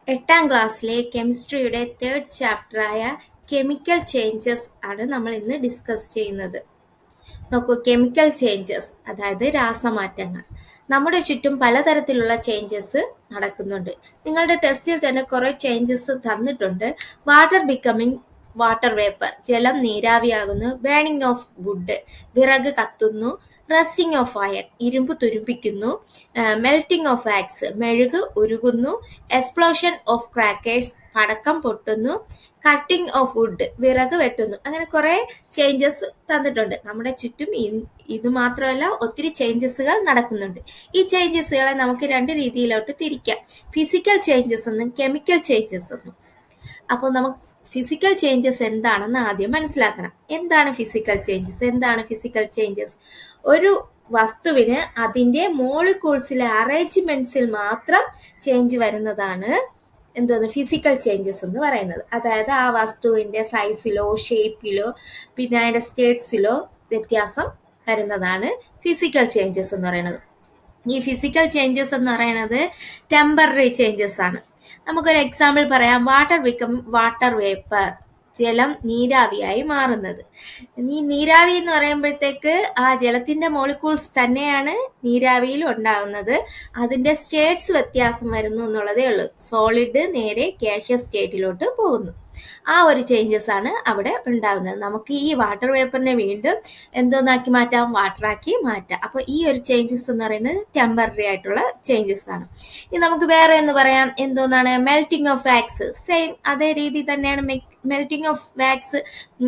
എട്ടാം ക്ലാസ്സിലെ കെമിസ്ട്രിയുടെ തേർഡ് ചാപ്റ്ററായ കെമിക്കൽ ചേഞ്ചസ് ആണ് നമ്മൾ ഇന്ന് ഡിസ്കസ് ചെയ്യുന്നത് നോക്കൂ കെമിക്കൽ ചേഞ്ചസ് അതായത് രാസമാറ്റങ്ങൾ നമ്മുടെ ചുറ്റും പലതരത്തിലുള്ള ചേഞ്ചസ് നടക്കുന്നുണ്ട് നിങ്ങളുടെ ടെസ്റ്റിൽ തന്നെ കുറേ ചേഞ്ചസ് തന്നിട്ടുണ്ട് വാട്ടർ ബിക്കമിങ് വാട്ടർ വേപ്പർ ജലം നീരാവിയാകുന്നു ബേണിംഗ് ഓഫ് വുഡ് വിറക് കത്തുന്നു റസ്റ്റിംഗ് ഓഫ് അയൺ ഇരുമ്പ് തുരുമ്പിക്കുന്നു മെൽറ്റിംഗ് ഓഫ് ആക്സ് മെഴുക് ഉരുകുന്നു എക്സ്പ്ലോഷൻ ഓഫ് ക്രാക്കേഴ്സ് പടക്കം പൊട്ടുന്നു കട്ടിംഗ് ഓഫ് വുഡ് വിറക് വെട്ടുന്നു അങ്ങനെ കുറെ ചേഞ്ചസ് തന്നിട്ടുണ്ട് നമ്മുടെ ചുറ്റും ഇത് മാത്രമല്ല ഒത്തിരി ചേഞ്ചസുകൾ നടക്കുന്നുണ്ട് ഈ ചേഞ്ചസുകളെ നമുക്ക് രണ്ട് രീതിയിലോട്ട് തിരിക്കാം ഫിസിക്കൽ ചേഞ്ചസ് എന്നും കെമിക്കൽ ചേഞ്ചസ് എന്നും അപ്പോൾ നമുക്ക് ഫിസിക്കൽ ചേഞ്ചസ് എന്താണെന്ന് ആദ്യം മനസ്സിലാക്കണം എന്താണ് ഫിസിക്കൽ ചേഞ്ചസ് എന്താണ് ഫിസിക്കൽ ചേഞ്ചസ് ഒരു വസ്തുവിന് അതിൻ്റെ മോളിക്യൂൾസിലെ അറേഞ്ച്മെന്റ്സിൽ മാത്രം ചേഞ്ച് വരുന്നതാണ് എന്തോന്ന് ഫിസിക്കൽ ചേഞ്ചസ് എന്ന് പറയുന്നത് അതായത് ആ വസ്തുവിന്റെ സൈസിലോ ഷേപ്പിലോ പിന്നെ അതിന്റെ സ്റ്റേറ്റ്സിലോ വ്യത്യാസം വരുന്നതാണ് ഫിസിക്കൽ ചേഞ്ചസ് എന്ന് പറയുന്നത് ഈ ഫിസിക്കൽ ചേഞ്ചസ് എന്ന് പറയുന്നത് ടെമ്പററി ചേഞ്ചസ് ആണ് നമുക്കൊരു എക്സാമ്പിൾ പറയാം വാട്ടർ ബിക്കം വാട്ടർ വേപ്പർ ജലം നീരാവിയായി മാറുന്നത് ഈ നീരാവി എന്ന് പറയുമ്പോഴത്തേക്ക് ആ ജലത്തിന്റെ മോളിക്യൂൾസ് തന്നെയാണ് നീരാവിയിൽ ഉണ്ടാകുന്നത് അതിന്റെ സ്റ്റേറ്റ്സ് വ്യത്യാസം വരുന്നു എന്നുള്ളതേ ഉള്ളൂ സോളിഡ് നേരെ ക്യാഷ്യസ് സ്റ്റേറ്റിലോട്ട് പോകുന്നു ആ ഒരു ചേഞ്ചസ് ആണ് അവിടെ ഉണ്ടാകുന്നത് നമുക്ക് ഈ വാട്ടർ വേപ്പറിനെ വീണ്ടും എന്തോന്നാക്കി മാറ്റാം വാട്ടറാക്കി മാറ്റാം അപ്പോൾ ഈ ഒരു ചേഞ്ചസ് എന്ന് പറയുന്നത് ടെമ്പററി ആയിട്ടുള്ള ചേഞ്ചസ് ആണ് ഇനി നമുക്ക് വേറെ എന്ന് പറയാം എന്തോന്നാണ് മെൽറ്റിംഗ് ഓഫ് വാക്സ് സെയിം അതേ രീതി തന്നെയാണ് മെൽറ്റിംഗ് ഓഫ് വാക്സ്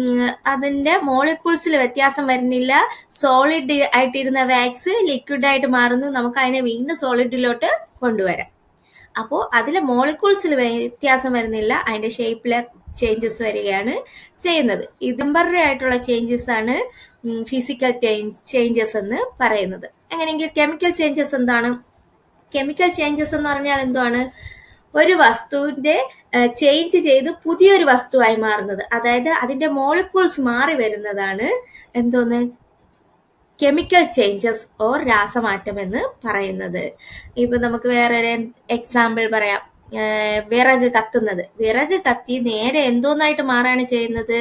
അതിന്റെ മോളിക്യൂൾസിൽ വ്യത്യാസം വരുന്നില്ല സോളിഡ് ആയിട്ടിരുന്ന വാക്സ് ലിക്വിഡ് ആയിട്ട് മാറുന്നു നമുക്ക് അതിനെ വീണ്ടും സോളിഡിലോട്ട് കൊണ്ടുവരാം അപ്പോൾ അതിലെ മോളിക്യൂൾസിൽ വ്യത്യാസം വരുന്നില്ല അതിന്റെ ഷേപ്പിലെ ചേഞ്ചസ് വരികയാണ് ചെയ്യുന്നത് ഈ ടെമ്പററി ആയിട്ടുള്ള ചേഞ്ചസ് ആണ് ഫിസിക്കൽ ചേഞ്ചസ് എന്ന് പറയുന്നത് അങ്ങനെയെങ്കിൽ കെമിക്കൽ ചേഞ്ചസ് എന്താണ് കെമിക്കൽ ചേഞ്ചസ് എന്ന് പറഞ്ഞാൽ എന്താണ് ഒരു വസ്തുവിന്റെ ചേഞ്ച് ചെയ്ത് പുതിയൊരു വസ്തുവായി മാറുന്നത് അതായത് അതിന്റെ മോളിക്യൂൾസ് മാറി വരുന്നതാണ് എന്തോന്ന് കെമിക്കൽ ചേഞ്ചസ് ഓർ രാസമാറ്റം എന്ന് പറയുന്നത് ഇപ്പൊ നമുക്ക് വേറൊരു എക്സാമ്പിൾ പറയാം വിറക് കത്തുന്നത് വിറക് കത്തി നേരെ എന്തോന്നായിട്ട് മാറാണ് ചെയ്യുന്നത്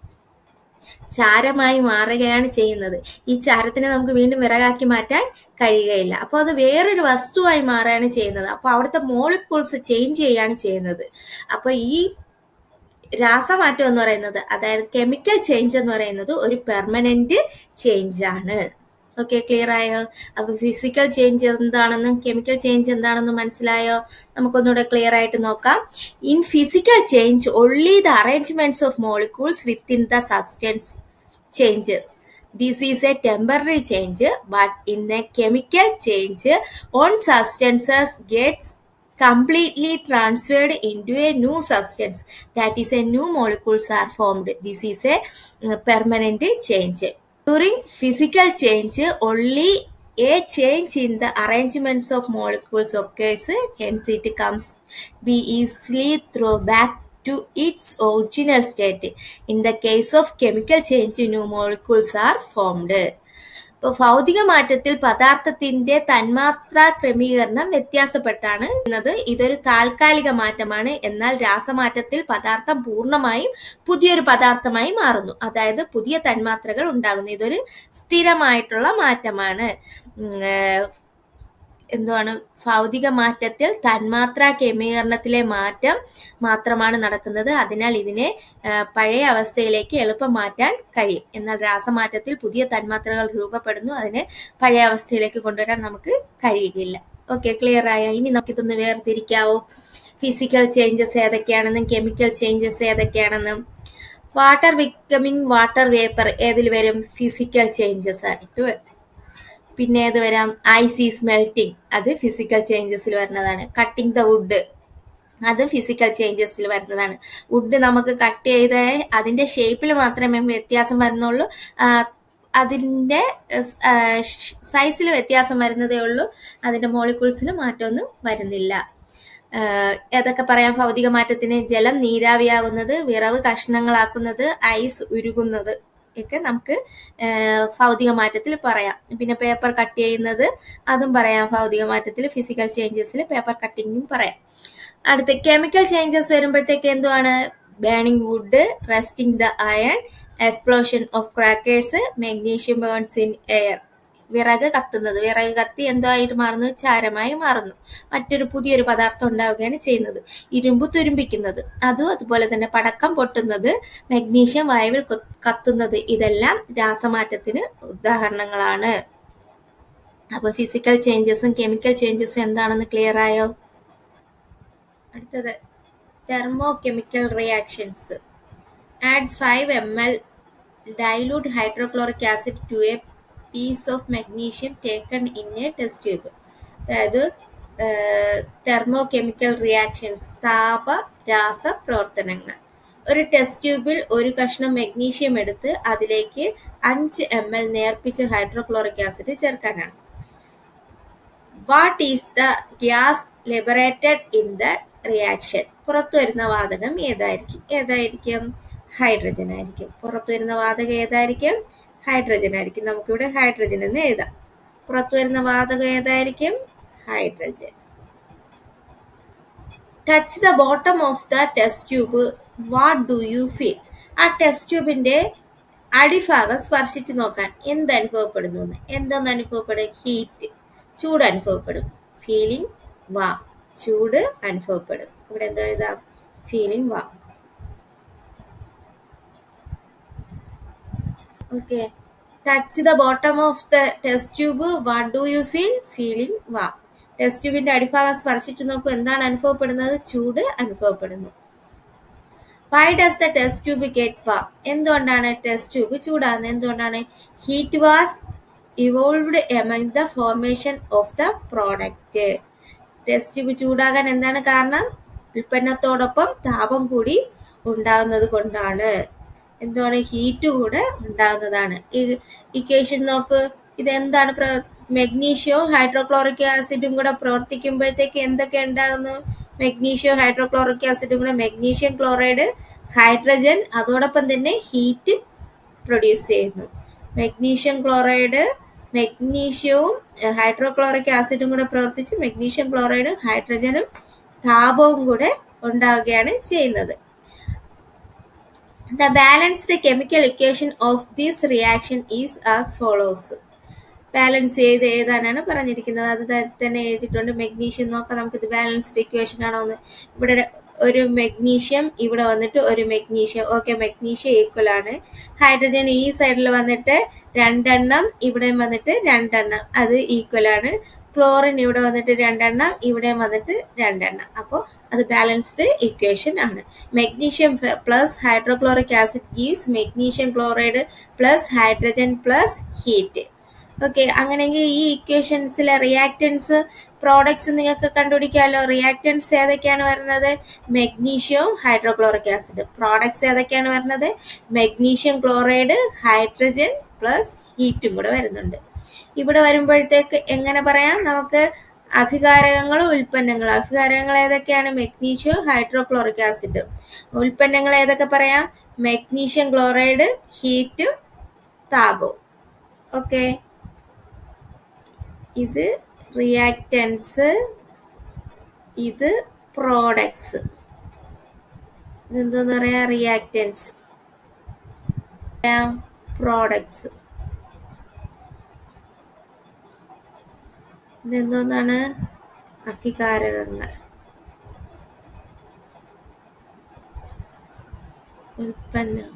ചാരമായി മാറുകയാണ് ചെയ്യുന്നത് ഈ ചാരത്തിനെ നമുക്ക് വീണ്ടും വിറകാക്കി മാറ്റാൻ കഴിയുകയില്ല അപ്പോൾ അത് വേറൊരു വസ്തുവായി മാറുകയാണ് ചെയ്യുന്നത് അപ്പോൾ അവിടുത്തെ മോളിക്യൂൾസ് ചേഞ്ച് ചെയ്യുകയാണ് ചെയ്യുന്നത് അപ്പോൾ ഈ രാസമാറ്റം എന്ന് പറയുന്നത് അതായത് കെമിക്കൽ ചേഞ്ച് എന്ന് പറയുന്നത് ഒരു പെർമനന്റ് ചേഞ്ച് ആണ് ഓക്കെ ക്ലിയർ ആയോ അപ്പൊ ഫിസിക്കൽ ചേഞ്ച് എന്താണെന്നും കെമിക്കൽ ചേഞ്ച് എന്താണെന്നും മനസ്സിലായോ നമുക്കൊന്നുകൂടെ ക്ലിയർ ആയിട്ട് നോക്കാം in physical change only the arrangements of molecules within the substance changes this is a temporary change but in a chemical change one substances gets completely transferred into a new substance that is a new molecules are formed this is a permanent change during physical change only a change in the arrangements of molecules occurs hence it comes be easily thrown back to its original state. In the case of chemical change, new molecules are formed. ഇപ്പോൾ ഭൗതിക മാറ്റത്തിൽ പദാർത്ഥത്തിന്റെ തന്മാത്രാ ക്രമീകരണം വ്യത്യാസപ്പെട്ടാണ് എന്നത് ഇതൊരു താൽക്കാലിക മാറ്റമാണ് എന്നാൽ രാസമാറ്റത്തിൽ പദാർത്ഥം പൂർണ്ണമായും പുതിയൊരു പദാർത്ഥമായി മാറുന്നു അതായത് പുതിയ തന്മാത്രകൾ ഉണ്ടാകുന്നു ഇതൊരു സ്ഥിരമായിട്ടുള്ള മാറ്റമാണ് എന്താണ് ഭൗതിക മാറ്റത്തിൽ തന്മാത്രാ ക്രമീകരണത്തിലെ മാറ്റം മാത്രമാണ് നടക്കുന്നത് അതിനാൽ ഇതിനെ പഴയ അവസ്ഥയിലേക്ക് എളുപ്പം മാറ്റാൻ കഴിയും എന്നാൽ രാസമാറ്റത്തിൽ പുതിയ തന്മാത്രകൾ രൂപപ്പെടുന്നു അതിനെ പഴയ അവസ്ഥയിലേക്ക് കൊണ്ടുവരാൻ നമുക്ക് കഴിയുകയില്ല ഓക്കെ ക്ലിയർ ആയോ ഇനി നമുക്കിതൊന്ന് വേർതിരിക്കാവോ ഫിസിക്കൽ ചേഞ്ചസ് ഏതൊക്കെയാണെന്നും കെമിക്കൽ ചേഞ്ചസ് ഏതൊക്കെയാണെന്നും വാട്ടർ വിക്കമിങ് വാട്ടർ വേപ്പർ ഏതിൽ വരും ഫിസിക്കൽ ചേഞ്ചസ് ആയിട്ട് വരും പിന്നെ ഏത് വരാം ഐസ് ഈസ് മെൽറ്റിംഗ് അത് ഫിസിക്കൽ ചേഞ്ചസിൽ വരുന്നതാണ് കട്ടിംഗ് ദ വുഡ് അത് ഫിസിക്കൽ ചേഞ്ചസിൽ വരുന്നതാണ് വുഡ് നമുക്ക് കട്ട് ചെയ്ത് അതിന്റെ ഷേപ്പിൽ മാത്രമേ വ്യത്യാസം വരുന്നുള്ളൂ അതിന്റെ സൈസിൽ വ്യത്യാസം വരുന്നതേ ഉള്ളൂ അതിന്റെ മോളിക്യൂൾസിൽ മാറ്റമൊന്നും വരുന്നില്ല ഏതൊക്കെ പറയാം ഭൗതിക മാറ്റത്തിന് ജലം നീരാവിയാകുന്നത് വിറവ് കഷ്ണങ്ങളാക്കുന്നത് ഐസ് ഉരുകുന്നത് ഒക്കെ നമുക്ക് ഭൗതിക മാറ്റത്തിൽ പറയാം പിന്നെ പേപ്പർ കട്ട് ചെയ്യുന്നത് അതും പറയാം ഭൗതിക മാറ്റത്തിൽ ഫിസിക്കൽ ചേഞ്ചസിൽ പേപ്പർ കട്ടിങ്ങും പറയാം അടുത്ത കെമിക്കൽ ചേഞ്ചസ് വരുമ്പോഴത്തേക്ക് എന്തുവാണ് burning wood rusting the iron explosion of crackers magnesium burns in air വിറക് കത്തുന്നത് വിറക് കത്തി എന്തോ ആയിട്ട് മാറുന്നു ചാരമായി മാറുന്നു മറ്റൊരു പുതിയൊരു പദാർത്ഥം ഉണ്ടാവുകയാണ് ചെയ്യുന്നത് ഇരുമ്പ് തുരുമ്പിക്കുന്നത് അതും അതുപോലെ തന്നെ പടക്കം പൊട്ടുന്നത് മഗ്നീഷ്യം വായുവിൽ കത്തുന്നത് ഇതെല്ലാം രാസമാറ്റത്തിന് ഉദാഹരണങ്ങളാണ് അപ്പൊ ഫിസിക്കൽ ചേഞ്ചസും കെമിക്കൽ ചേഞ്ചസും എന്താണെന്ന് ക്ലിയർ ആയോ അടുത്തത് thermochemical reactions add five M L dilute hydrochloric acid to a piece of magnesium taken in a test tube അതായത് തെർമോ കെമിക്കൽ റിയാക്ഷൻസ് താപ രാസ പ്രവർത്തനങ്ങൾ ഒരു ടെസ്റ്റ് ട്യൂബിൽ ഒരു കഷ്ണം മഗ്നീഷ്യം എടുത്ത് അതിലേക്ക് അഞ്ച് എം എൽ നേർപ്പിച്ച ഹൈഡ്രോക്ലോറിക് ആസിഡ് ചേർക്കാനാണ് what is the gas liberated in the reaction പുറത്തു വരുന്ന വാതകം ഏതായിരിക്കും ഏതായിരിക്കും ഹൈഡ്രജൻ ആയിരിക്കും പുറത്തു വരുന്ന വാതകം ഏതായിരിക്കും ഹൈഡ്രജൻ ആയിരിക്കും നമുക്കിവിടെ ഹൈഡ്രജൻ എന്ന് എഴുതാം പുറത്തു വരുന്ന വാതകം ഏതായിരിക്കും hydrogen touch the bottom of the test tube what do you feel ആ ടെസ്റ്റ് ട്യൂബിന്റെ അടിഭാഗം സ്പർശിച്ചു നോക്കാൻ എന്ത് അനുഭവപ്പെടുന്നു എന്ന് എന്തെന്ന് അനുഭവപ്പെടും ഹീറ്റ് ചൂട് അനുഭവപ്പെടും ഫീലിംഗ് വാ ചൂട് അനുഭവപ്പെടും ഇവിടെ എന്താ എഴുതാം ഫീലിംഗ് വാ okay touch the bottom of the test tube what do you feel feeling വാ ടെസ്റ്റ് ട്യൂബിന്റെ അടിഭാഗം സ്പർശിച്ചു നോക്കൂ എന്താണ് അനുഭവപ്പെടുന്നത് ചൂട് അനുഭവപ്പെടുന്നു why does the test tube get വാ എന്തുകൊണ്ടാണ് ടെസ്റ്റ് ട്യൂബ് ചൂടാകുന്നത് എന്തുകൊണ്ടാണ് heat was evolved among the formation of the product test tube ചൂടാകാൻ എന്താണ് കാരണം ഉൽപ്പന്നത്തോടൊപ്പം താപം കൂടി ഉണ്ടാകുന്നത് കൊണ്ടാണ് എന്താണ് ഹീറ്റ് കൂടെ ഉണ്ടാകുന്നതാണ് ഇക്വേഷൻ നോക്ക് ഇതെന്താണ് മെഗ്നീഷ്യവും ഹൈഡ്രോക്ലോറിക് ആസിഡും കൂടെ പ്രവർത്തിക്കുമ്പോഴത്തേക്ക് എന്തൊക്കെ ഉണ്ടാകുന്നു മെഗ്നീഷ്യം ഹൈഡ്രോക്ലോറിക് ആസിഡും കൂടെ മെഗ്നീഷ്യം ക്ലോറൈഡ് ഹൈഡ്രജൻ അതോടൊപ്പം തന്നെ ഹീറ്റ് പ്രൊഡ്യൂസ് ചെയ്യുന്നു മെഗ്നീഷ്യം ക്ലോറൈഡ് മെഗ്നീഷ്യവും ഹൈഡ്രോക്ലോറിക് ആസിഡും കൂടെ പ്രവർത്തിച്ച് മെഗ്നീഷ്യം ക്ലോറൈഡും ഹൈഡ്രജനും താപവും കൂടെ ഉണ്ടാവുകയാണ് ചെയ്യുന്നത് the balanced chemical equation of this reaction is as follows balance ചെയ്ത് എഴുതാനാണ് പറഞ്ഞിരിക്കുന്നത് അത് തന്നെ എഴുതിയിട്ടുണ്ട് മെഗ്നീഷ്യം നോക്കാം നമുക്കിത് ബാലൻസ്ഡ് ഇക്വേഷൻ ആണോ എന്ന് ഇവിടെ ഒരു മെഗ്നീഷ്യം ഇവിടെ വന്നിട്ട് ഒരു മെഗ്നീഷ്യം ഓക്കെ മെഗ്നീഷ്യം ഈക്വൽ ആണ് ഹൈഡ്രജൻ ഈ സൈഡിൽ വന്നിട്ട് രണ്ടെണ്ണം ഇവിടെ വന്നിട്ട് രണ്ടെണ്ണം അത് ഈക്വൽ ആണ് ക്ലോറിൻ ഇവിടെ വന്നിട്ട് രണ്ടെണ്ണം ഇവിടെ വന്നിട്ട് രണ്ടെണ്ണം അപ്പോൾ അത് ബാലൻസ്ഡ് ഇക്വേഷൻ ആണ് magnesium plus hydrochloric acid gives magnesium chloride plus hydrogen plus heat okay അങ്ങനെയെങ്കിൽ ഈ ഇക്വേഷൻസിലെ റിയാക്റ്റൻസ് പ്രോഡക്ട്സ് നിങ്ങൾക്ക് കണ്ടുപിടിക്കാമല്ലോ റിയാക്റ്റൻസ് ഏതൊക്കെയാണ് വരുന്നത് മെഗ്നീഷ്യവും ഹൈഡ്രോക്ലോറിക് ആസിഡ് പ്രോഡക്ട്സ് ഏതൊക്കെയാണ് വരുന്നത് മെഗ്നീഷ്യം ക്ലോറൈഡ് ഹൈഡ്രജൻ പ്ലസ് ഹീറ്റും കൂടെ വരുന്നുണ്ട് ഇവിടെ വരുമ്പോഴത്തേക്ക് എങ്ങനെ പറയാം നമുക്ക് അഭികാരകങ്ങളും ഉൽപ്പന്നങ്ങളും അഭികാരകങ്ങൾ ഏതൊക്കെയാണ് മെഗ്നീഷ്യം ഹൈഡ്രോക്ലോറിക് ആസിഡ് ഉൽപ്പന്നങ്ങൾ ഏതൊക്കെ പറയാം മെഗ്നീഷ്യം ക്ലോറൈഡ് ഹീറ്റും താപവും ഓക്കെ ഇത് റിയാക്റ്റൻസ് ഇത് പ്രോഡക്ട്സ് ഇതെന്തോന്ന് പറയാ റിയാക്റ്റൻസ് പ്രോഡക്ട്സ് ഇതെന്തോന്നാണ് അഭികാരകങ്ങൾ ഉൽപ്പന്നങ്ങൾ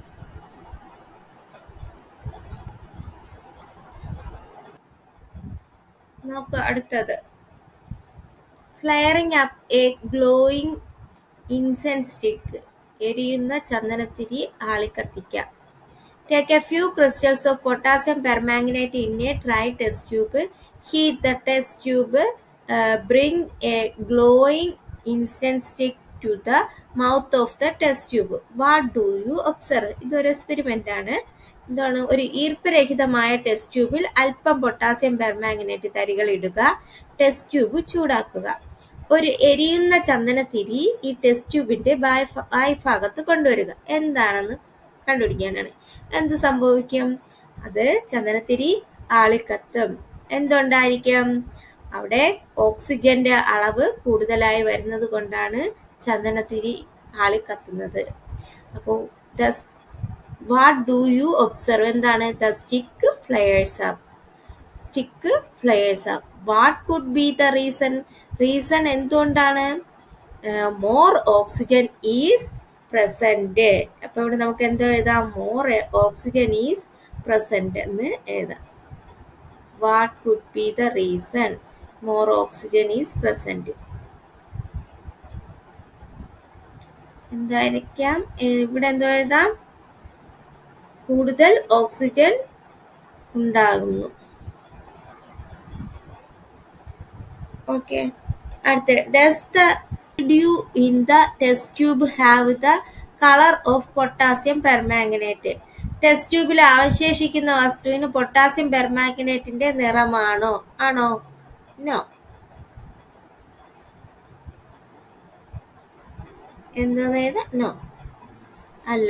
നോക്കുക അടുത്തത് flaring up a glowing incense stick എരിയുന്ന ചന്ദനത്തിരി ആളിക്കത്തിക്കാം take a few crystals of potassium permanganate in a dry test tube heat the test tube bring a glowing incense stick to the mouth of the test tube what do you observe ഇതൊരു experiment ആണ് എന്താണ് ഒരു ഈർപ്പരഹിതമായ test ട്യൂബിൽ അല്പം potassium permanganate തരികൾ ഇടുക test tube ചൂടാക്കുക ഒരു എരിയുന്ന ചന്ദനത്തിരി ഈ ടെസ്റ്റ് ട്യൂബിന്റെ വായ് ഭാഗത്ത് കൊണ്ടുവരിക എന്താണെന്ന് കണ്ടുപിടിക്കാനാണ് എന്ത് സംഭവിക്കും അത് ചന്ദനത്തിരി ആളിക്കത്തും എന്തുണ്ടായിരിക്കും അവിടെ ഓക്സിജന്റെ അളവ് കൂടുതലായി വരുന്നത് കൊണ്ടാണ് ചന്ദനത്തിരി ആളി കത്തുന്നത് അപ്പോൾ വാട്ട് ഡു യു ഒബ്സർവ് എന്താണ് the stick flares up stick flares up what could be the reason reason എന്തുകൊണ്ടാണ് മോർ ഓക്സിജൻ ഈസ് പ്രസന്റ് അപ്പൊ ഇവിടെ നമുക്ക് എന്തോ എഴുതാം മോർ ഓക്സിജൻ ഈസ് പ്രസന്റ് എന്ന് എഴുതാം what could be the reason more oxygen is present എന്തായിരിക്കാം ഇവിടെ എന്തോ എഴുതാം കൂടുതൽ ഓക്സിജൻ ഉണ്ടാകുന്നു ഓക്കെ അടുത്ത does the due in the test tube have the colour of potassium permanganate test ട്യൂബിൽ അവശേഷിക്കുന്ന വസ്തുവിന് പൊട്ടാസ്യം പെർമാംഗനേറ്റിന്റെ നിറമാണോ ആണോ നോ എന്താ നോ അല്ല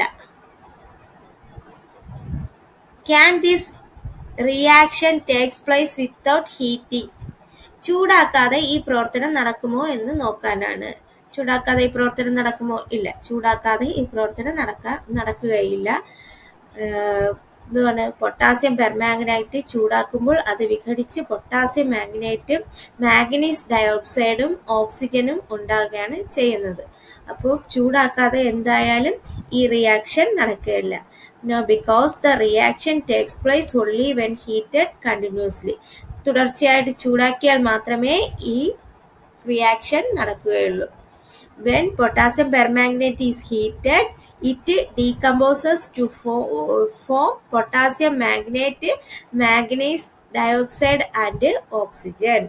can this reaction takes place without heating ചൂടാക്കാതെ ഈ പ്രവർത്തനം നടക്കുമോ എന്ന് നോക്കാനാണ് ചൂടാക്കാതെ ഈ പ്രവർത്തനം നടക്കുമോ ഇല്ല ചൂടാക്കാതെ ഈ പ്രവർത്തനം നടക്കാൻ നടക്കുകയില്ല എന്തുവാണ് പൊട്ടാസ്യം പെർമാംഗനൈറ്റ് ചൂടാക്കുമ്പോൾ അത് വിഘടിച്ച് പൊട്ടാസ്യം മാഗ്നൈറ്റും മാഗ്നീസ് ഡയോക്സൈഡും ഓക്സിജനും ഉണ്ടാകുകയാണ് ചെയ്യുന്നത് അപ്പോൾ ചൂടാക്കാതെ എന്തായാലും ഈ റിയാക്ഷൻ നടക്കുകയില്ല no because the reaction takes place only when heated continuously തുടർച്ചയായിട്ട് ചൂടാക്കിയാൽ മാത്രമേ ഈ റിയാക്ഷൻ നടക്കുകയുള്ളൂ when potassium permanganate is heated it decomposes to form potassium manganate manganese dioxide and oxygen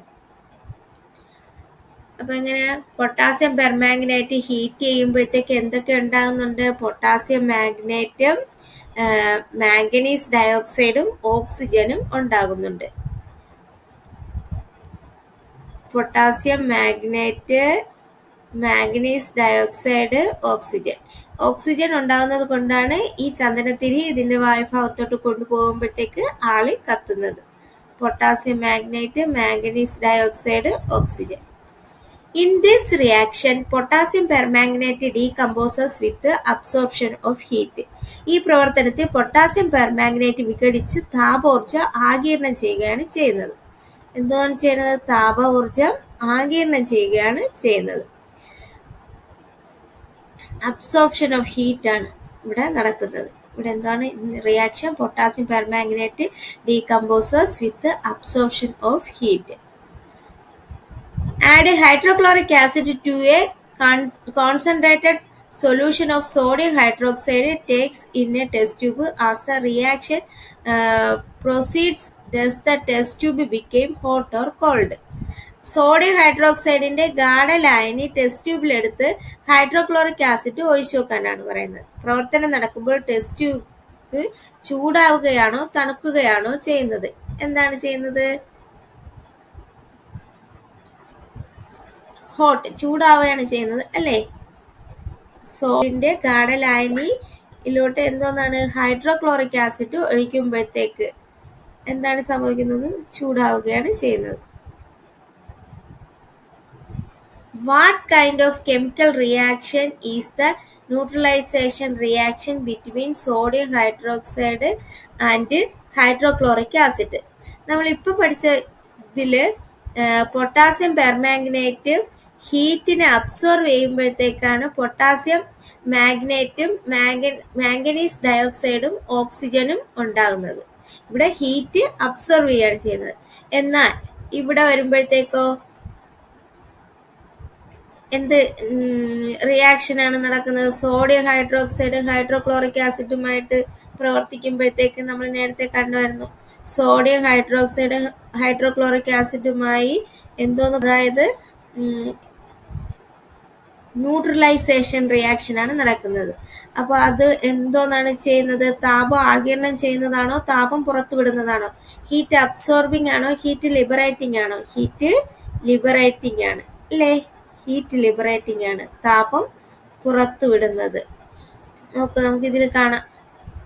അപ്പൊ എങ്ങനെ പൊട്ടാസ്യം പെർമാംഗനേറ്റ് ഹീറ്റ് ചെയ്യുമ്പോഴത്തേക്ക് എന്തൊക്കെ ഉണ്ടാകുന്നുണ്ട് പൊട്ടാസ്യം മാഗ്നേറ്റും മാംഗനീസ് ഡയോക്സൈഡും ഓക്സിജനും ഉണ്ടാകുന്നുണ്ട് potassium manganate manganese dioxide oxygen oxygen ഉണ്ടാകുന്നത് കൊണ്ടാണ് ഈ ചന്ദനത്തിരി ഇതിന്റെ വായുഭാഗത്തോട്ട് കൊണ്ടുപോകുമ്പോഴത്തേക്ക് ആളി കത്തുന്നത് potassium manganate manganese dioxide oxygen in this reaction potassium permanganate decomposes with absorption of heat ഈ പ്രവർത്തനത്തിൽ പൊട്ടാസ്യം പെർമാംഗനേറ്റ് വിഘടിച്ച് താപോർജ്ജം ആഗിരണം ചെയ്യുകയാണ് ചെയ്യുന്നത് എന്താണ് ചെയ്യുന്നത് താപ ഊർജം ആഗിരണം ചെയ്യുകയാണ് ചെയ്യുന്നത് അബ്സോർപ്ഷൻ ഓഫ് ഹീറ്റ് ആണ് ഇവിടെ നടക്കുന്നത് ഇവിടെ എന്താണ് reaction potassium permanganate decomposes with absorption of heat add hydrochloric acid to a concentrated solution of sodium hydroxide takes in a test tube as the reaction uh, proceeds does the test tube became hot or cold sodium ഹൈഡ്രോക്സൈഡിന്റെ ഗാഢലായനി test ട്യൂബിലെടുത്ത് hydrochloric acid ഒഴിച്ചു വെക്കാനാണ് പറയുന്നത് പ്രവർത്തനം നടക്കുമ്പോൾ test tube ചൂടാവുകയാണോ തണുക്കുകയാണോ ചെയ്യുന്നത് എന്താണ് ചെയ്യുന്നത് ഹോട്ട് ചൂടാവുകയാണ് ചെയ്യുന്നത് അല്ലേ സോഡിന്റെ ഗാഢലായനിയിലോട്ട് എന്തോന്നാണ് ഹൈഡ്രോക്ലോറിക് ആസിഡ് ഒഴിക്കുമ്പോഴത്തേക്ക് എന്താണ് സംഭവിക്കുന്നത് ചൂടാവുകയാണ് ചെയ്യുന്നത് what kind of chemical reaction is the neutralisation reaction between sodium hydroxide and hydrochloric acid നമ്മൾ ഇപ്പോൾ പഠിച്ച ഇതിൽ പൊട്ടാസ്യം പെർമാംഗനേറ്റ് ഹീറ്റിനെ അബ്സോർവ് ചെയ്യുമ്പോഴത്തേക്കാണ് പൊട്ടാസ്യം മാഗ്നേറ്റും മാംഗനീസ് ഡയോക്സൈഡും ഓക്സിജനും ഉണ്ടാകുന്നത് ഇവിടെ ഹീറ്റ് അബ്സോർവ് ചെയ്യുകയാണ് ചെയ്യുന്നത് എന്നാൽ ഇവിടെ വരുമ്പോഴത്തേക്കോ എന്ത് റിയാക്ഷൻ ആണ് നടക്കുന്നത് സോഡിയം ഹൈഡ്രോക്സൈഡ് ഹൈഡ്രോക്ലോറിക് ആസിഡുമായിട്ട് പ്രവർത്തിക്കുമ്പോഴത്തേക്ക് നമ്മൾ നേരത്തെ കണ്ടുവരുന്നു സോഡിയം ഹൈഡ്രോക്സൈഡ് ഹൈഡ്രോക്ലോറിക് ആസിഡുമായി എന്തോന്ന് അതായത് ന്യൂട്രലൈസേഷൻ റിയാക്ഷൻ ആണ് നടക്കുന്നത് അപ്പോൾ അത് എന്തോന്നാണ് ചെയ്യുന്നത് താപം ആകിരണം ചെയ്യുന്നതാണോ താപം പുറത്തുവിടുന്നതാണോ ഹീറ്റ് അബ്സോർബിംഗ് ആണോ ഹീറ്റ് ലിബറേറ്റിംഗ് ആണോ ഹീറ്റ് ലിബറേറ്റിംഗ് ആണ് അല്ലേ ഹീറ്റ് ലിബറേറ്റിംഗ് ആണ് താപം പുറത്തുവിടുന്നത് നോക്ക് നമുക്ക് ഇതിൽ കാണാം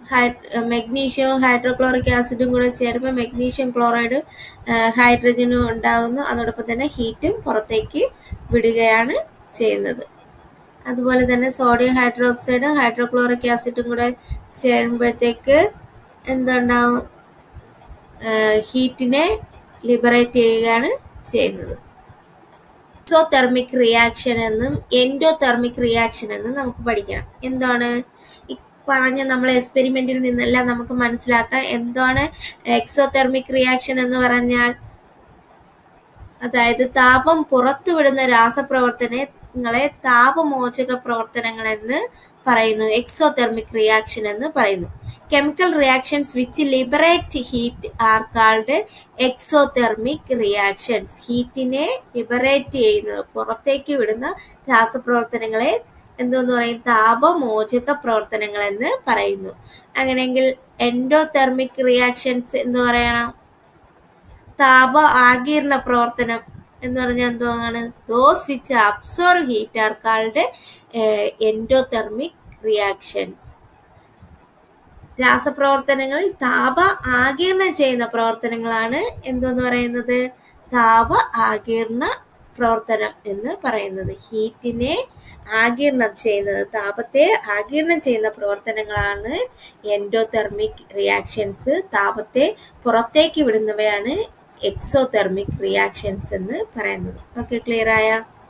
മെഗ്നീഷ്യവും ഹൈഡ്രോക്ലോറിക് ആസിഡും കൂടെ ചേരുമ്പോൾ മെഗ്നീഷ്യം ക്ലോറൈഡ് ഹൈഡ്രജനും ഉണ്ടാകുന്നു അതോടൊപ്പം തന്നെ ഹീറ്റും പുറത്തേക്ക് വിടുകയാണ് ചെയ്യുന്നത് അതുപോലെ തന്നെ സോഡിയം ഹൈഡ്രോക്സൈഡും ഹൈഡ്രോക്ലോറിക് ആസിഡും കൂടെ ചേരുമ്പോഴത്തേക്ക് എന്തുണ്ടാവും ഹീറ്റിനെ ലിബറേറ്റ് ചെയ്യുകയാണ് ചെയ്യുന്നത് എക്സോതെർമിക് റിയാക്ഷൻ എന്നും എൻഡോതെർമിക് റിയാക്ഷൻ എന്നും നമുക്ക് പഠിക്കണം എന്താണ് ഈ പറഞ്ഞ നമ്മൾ എക്സ്പെരിമെന്റിൽ നിന്നെല്ലാം നമുക്ക് മനസ്സിലാക്കാം എന്താണ് എക്സോതെർമിക് റിയാക്ഷൻ എന്ന് പറഞ്ഞാൽ അതായത് താപം പുറത്തുവിടുന്ന രാസപ്രവർത്തനങ്ങളെ താപമോചക പ്രവർത്തനങ്ങൾ എന്ന് പറയുന്നു എക്സോതെർമിക് റിയാക്ഷൻ എന്ന് പറയുന്നു chemical reactions which liberate heat are called exothermic reactions ഹീറ്റിനെ ലിബറേറ്റ് ചെയ്യുന്നത് പുറത്തേക്ക് വിടുന്ന രാസപ്രവർത്തനങ്ങളെ എന്തോന്ന് പറയും താപമോചക പ്രവർത്തനങ്ങൾ എന്ന് പറയുന്നു അങ്ങനെയെങ്കിൽ എൻഡോതെർമിക് റിയാക്ഷൻസ് എന്ന് പറയണം താപ ആകീർണ പ്രവർത്തനം എന്ന് പറഞ്ഞാൽ എന്താണ് those which absorb heat are called endothermic reactions രാസപ്രവർത്തനങ്ങളിൽ താപ ആകീർണം ചെയ്യുന്ന പ്രവർത്തനങ്ങളാണ് എന്തോന്ന് പറയുന്നത് താപ ആകീർണ പ്രവർത്തനം എന്ന് പറയുന്നത് ഹീറ്റിനെ ആകീർണം ചെയ്യുന്നത് താപത്തെ ആകീർണം ചെയ്യുന്ന പ്രവർത്തനങ്ങളാണ് എൻഡോതെർമിക് റിയാക്ഷൻസ് താപത്തെ പുറത്തേക്ക് വിടുന്നവയാണ് എക്സോതെർമിക് റിയാക്ഷൻസ് എന്ന് പറയുന്നത് ഓക്കെ ക്ലിയർ ആയ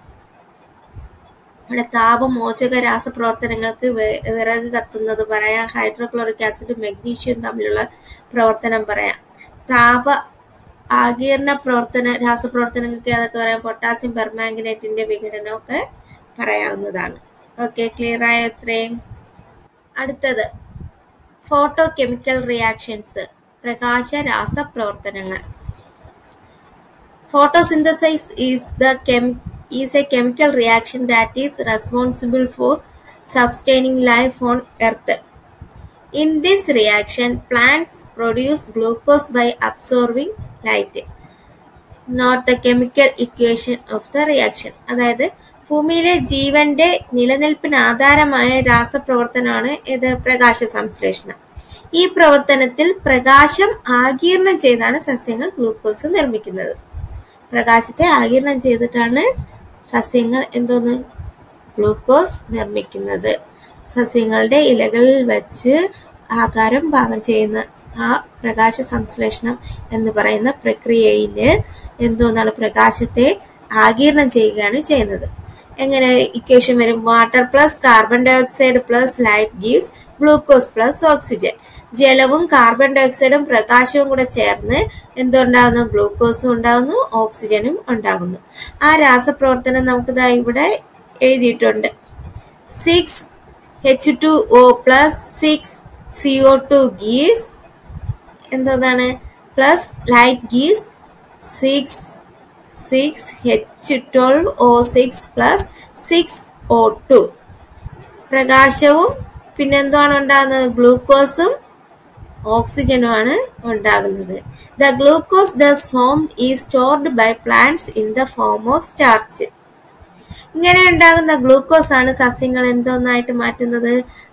ഇവിടെ താപമോചക രാസപ്രവർത്തനങ്ങൾക്ക് വിറക് കത്തുന്നത് പറയാം ഹൈഡ്രോക്ലോറിക് ആസിഡ് മെഗ്നീഷ്യം തമ്മിലുള്ള പ്രവർത്തനം പറയാം താപ ആകീർണ പ്രവർത്തന രാസപ്രവർത്തനങ്ങൾക്ക് അതൊക്കെ പറയാം പൊട്ടാസ്യം പെർമാംഗനേറ്റിന്റെ വിഘടനമൊക്കെ പറയാവുന്നതാണ് ഓക്കെ ക്ലിയർ ആയ ഇത്രയും അടുത്തത് ഫോട്ടോ കെമിക്കൽ റിയാക്ഷൻസ് പ്രകാശ രാസപ്രവർത്തനങ്ങൾ photosynthesis is the chem is a chemical reaction that is responsible for sustaining life on earth in this reaction plants produce glucose by absorbing light not the chemical equation of the reaction അതായത് ഭൂമിയിലെ ജീവന്റെ നിലനിൽപ്പിന് ആധാരമായ രാസപ്രവർത്തനമാണ് ഇത് പ്രകാശ സംശ്ലേഷണം ഈ പ്രവർത്തനത്തിൽ പ്രകാശം ആകീർണം ചെയ്താണ് സസ്യങ്ങൾ ഗ്ലൂക്കോസ് നിർമ്മിക്കുന്നത് പ്രകാശത്തെ ആകിരണം ചെയ്തിട്ടാണ് സസ്യങ്ങൾ എന്തോന്ന് ഗ്ലൂക്കോസ് നിർമ്മിക്കുന്നത് സസ്യങ്ങളുടെ ഇലകളിൽ വെച്ച് ആകാരം പാകം ചെയ്യുന്ന ആ പ്രകാശ സംശ്ലേഷണം എന്ന് പറയുന്ന പ്രക്രിയയിൽ എന്തോന്നാണ് പ്രകാശത്തെ ആകിരണം ചെയ്യുകയാണ് ചെയ്യുന്നത് എങ്ങനെ ഇക്വേഷൻ വരും water plus carbon dioxide plus light gives glucose plus oxygen ജലവും കാർബൺ ഡൈ ഓക്സൈഡും പ്രകാശവും കൂടെ ചേർന്ന് എന്തുണ്ടാകുന്നു ഗ്ലൂക്കോസും ഉണ്ടാകുന്നു ഓക്സിജനും ഉണ്ടാകുന്നു ആ രാസപ്രവർത്തനം നമുക്ക് ദാ ഇവിടെ എഴുതിയിട്ടുണ്ട് six H two O plus six C O two gives എന്താണ് plus light gives six six H twelve O six plus six O two പ്രകാശവും പിന്നെന്താണ് ഉണ്ടാകുന്നത് ഗ്ലൂക്കോസും ഓക്സിജനുമാണ് ഉണ്ടാകുന്നത് the glucose thus formed is stored by plants in the form of starch ഇങ്ങനെ ഉണ്ടാകുന്ന glucose ആണ് സസ്യങ്ങൾ എന്തോന്നായിട്ട് മാറ്റുന്നത്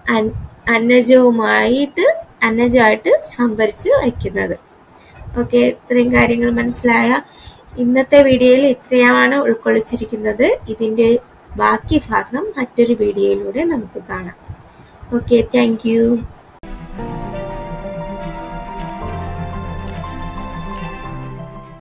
അന്നജവുമായിട്ട് അന്നജമായിട്ട് സംഭരിച്ച് വയ്ക്കുന്നത് ഓക്കെ ഇത്രയും കാര്യങ്ങൾ മനസ്സിലായ ഇന്നത്തെ വീഡിയോയിൽ ഇത്രയാണ് ഉൾക്കൊള്ളിച്ചിരിക്കുന്നത് ഇതിൻ്റെ ബാക്കി ഭാഗം മറ്റൊരു വീഡിയോയിലൂടെ നമുക്ക് കാണാം ഓക്കെ താങ്ക്